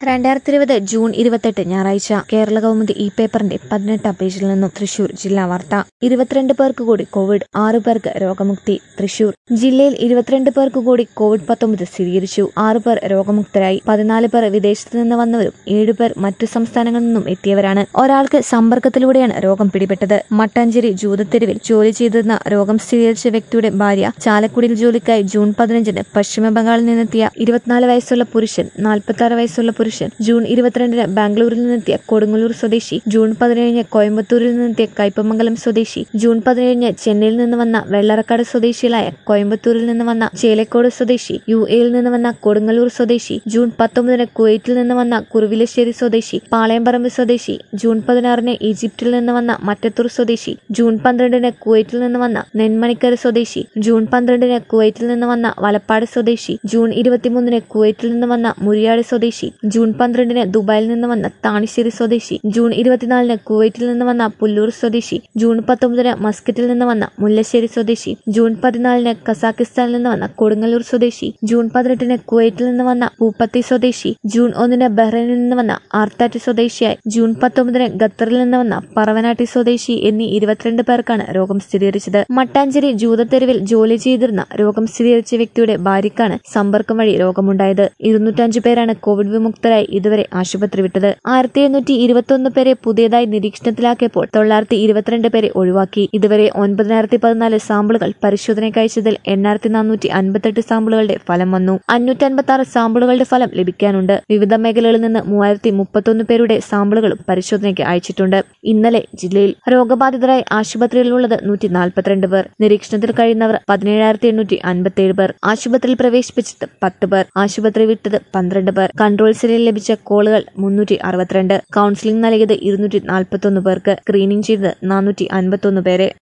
രണ്ടായിരത്തി ഇരുപത് ജൂൺ ഇരുപത്തെട്ട് ഞായറാഴ്ച കേരള കൗമുദി ഇ പേപ്പറിന്റെ പതിനെട്ടാം പേജിൽ നിന്നും തൃശൂർ ജില്ലാ വാർത്ത ഇരുപത്തിരണ്ട് പേർക്ക് കൂടി കോവിഡ് ആറു പേർക്ക് രോഗമുക്തി തൃശൂർ ജില്ലയിൽ ഇരുപത്തിരണ്ട് പേർക്ക് കൂടി കോവിഡ് പത്തൊമ്പത് സ്ഥിരീകരിച്ചു ആറു പേർ രോഗമുക്തരായി പതിനാല് പേർ വിദേശത്ത് നിന്ന് വന്നവരും ഏഴുപേർ മറ്റു സംസ്ഥാനങ്ങളിൽ നിന്നും എത്തിയവരാണ് ഒരാൾക്ക് സമ്പർക്കത്തിലൂടെയാണ് രോഗം പിടിപെട്ടത് മട്ടാഞ്ചേരി ജൂതത്തെരുവിൽ ജോലി ചെയ്തിരുന്ന രോഗം സ്ഥിരീകരിച്ച വ്യക്തിയുടെ ഭാര്യ ചാലക്കുടിയിൽ ജോലിക്കായി ജൂൺ പതിനഞ്ചിന് പശ്ചിമ ബംഗാളിൽ നിന്നെത്തിയ ഇരുപത്തിനാല് വയസ്സുള്ള പുരുഷൻ നാൽപ്പത്തി ആറ് വയസ്സുള്ള പുരുഷൻ ജൂൺ ഇരുപത്തിരണ്ടിന് ബാംഗ്ലൂരിൽ നിന്നെത്തിയ കൊടുങ്ങല്ലൂർ സ്വദേശി ജൂൺ പതിനേഴിന് കോയമ്പത്തൂരിൽ നിന്നെത്തിയ കയ്പമംഗലം സ്വദേശി ജൂൺ പതിനേഴിന് ചെന്നൈയിൽ നിന്ന് വന്ന വെള്ളറക്കാട് സ്വദേശികളായ കോയമ്പത്തൂരിൽ നിന്ന് വന്ന ചേലക്കോട് സ്വദേശി യു എയിൽ നിന്ന് വന്ന കൊടുങ്ങല്ലൂർ സ്വദേശി ജൂൺ പത്തൊമ്പതിന് കുവൈറ്റിൽ നിന്ന് വന്ന കുറുവിലശ്ശേരി സ്വദേശി പാളയംപറമ്പ് സ്വദേശി ജൂൺ പതിനാറിന് ഈജിപ്തിൽ നിന്ന് വന്ന മറ്റത്തൂർ സ്വദേശി ജൂൺ പന്ത്രണ്ടിന് കുവൈറ്റിൽ നിന്ന് വന്ന നെന്മണിക്കര സ്വദേശി ജൂൺ പന്ത്രണ്ടിന് കുവൈറ്റിൽ നിന്ന് വന്ന വലപ്പാട് സ്വദേശി ജൂൺ ഇരുപത്തിമൂന്നിന് കുവൈറ്റിൽ നിന്ന് വന്ന മുരിയാട് സ്വദേശി ജൂൺ പന്ത്രണ്ടിന് ദുബായിൽ നിന്ന് വന്ന താണിശ്ശേരി സ്വദേശി ജൂൺ ഇരുപത്തിനാലിന് കുവൈറ്റിൽ നിന്ന് വന്ന പുല്ലൂർ സ്വദേശി ജൂൺ പത്തൊമ്പതിന് മസ്കറ്റിൽ നിന്ന് വന്ന മുല്ലശ്ശേരി സ്വദേശി ജൂൺ പതിനാലിന് കസാക്കിസ്ഥാനിൽ നിന്ന് വന്ന കൊടുങ്ങല്ലൂർ സ്വദേശി ജൂൺ പതിനെട്ടിന് കുവൈറ്റിൽ നിന്ന് വന്ന പൂപ്പത്തി സ്വദേശി ജൂൺ ഒന്നിന് ബഹ്റൈനിൽ നിന്ന് വന്ന ആർത്താറ്റ് സ്വദേശിയായി ജൂൺ പത്തൊമ്പതിന് ഖത്തറിൽ നിന്ന് വന്ന പറവനാട്ടി സ്വദേശി എന്നീ ഇരുപത്തിരണ്ട് പേർക്കാണ് രോഗം സ്ഥിരീകരിച്ചത് മട്ടാഞ്ചേരി ജൂതത്തെരുവിൽ ജോലി ചെയ്തിരുന്ന രോഗം സ്ഥിരീകരിച്ച വ്യക്തിയുടെ ഭാര്യയ്ക്കാണ് സമ്പർക്കം വഴി രോഗമുണ്ടായത് ഇരുന്നൂറ്റഞ്ചു പേരാണ് കോവിഡ് വിമുക്തരായി ഇതുവരെ ആശുപത്രി വിട്ടത് ആയിരത്തി എഴുന്നൂറ്റി ഇരുപത്തിയൊന്ന് പേരെ പുതിയതായി നിരീക്ഷണത്തിലാക്കിയപ്പോൾ തൊള്ളായിരത്തി ഇരുപത്തിരണ്ട് പേരെ ഒഴിവാക്കി ഇതുവരെ ഒൻപതിനായിരത്തി പതിനാല് സാമ്പിളുകൾ പരിശോധനയ്ക്ക് അയച്ചതിൽ എണ്ണായിരത്തി നാനൂറ്റി അൻപത്തെട്ട് സാമ്പിളുകളുടെ ഫലം വന്നു അഞ്ഞൂറ്റി അൻപത്തി ആറ് സാമ്പിളുകളുടെ ഫലം ലഭിക്കാനുണ്ട് വിവിധ മേഖലകളിൽ നിന്ന് മൂവായിരത്തി മുപ്പത്തൊന്ന് പേരുടെ സാമ്പിളുകളും പരിശോധനയ്ക്ക് അയച്ചിട്ടുണ്ട് ഇന്നലെ ജില്ലയിൽ രോഗബാധിതരായി ആശുപത്രിയിലുള്ളത് നൂറ്റി നാൽപ്പത്തിരണ്ട് പേർ നിരീക്ഷണത്തിൽ കഴിയുന്നവർ പതിനേഴായിരത്തി എണ്ണൂറ്റി അൻപത്തിയേഴ് പേർ ആശുപത്രിയിൽ പ്രവേശിപ്പിച്ചത് പത്ത് പേർ ആശുപത്രി വിട്ടത് പന്ത്രണ്ട് പേർ കൺട്രോൾ സെല്ലിൽ ലഭിച്ച കോളുകൾ മുന്നൂറ്റി അറുപത്തിരണ്ട് കൌൺസിലിംഗ് നൽകിയത് ഇരുന്നൂറ്റി നാൽപ്പത്തൊന്ന് പേർക്ക് സ്ക്രീനിംഗ് ചെയ്തത് നാനൂറ്റി അൻപത്തൊന്ന് പേരെ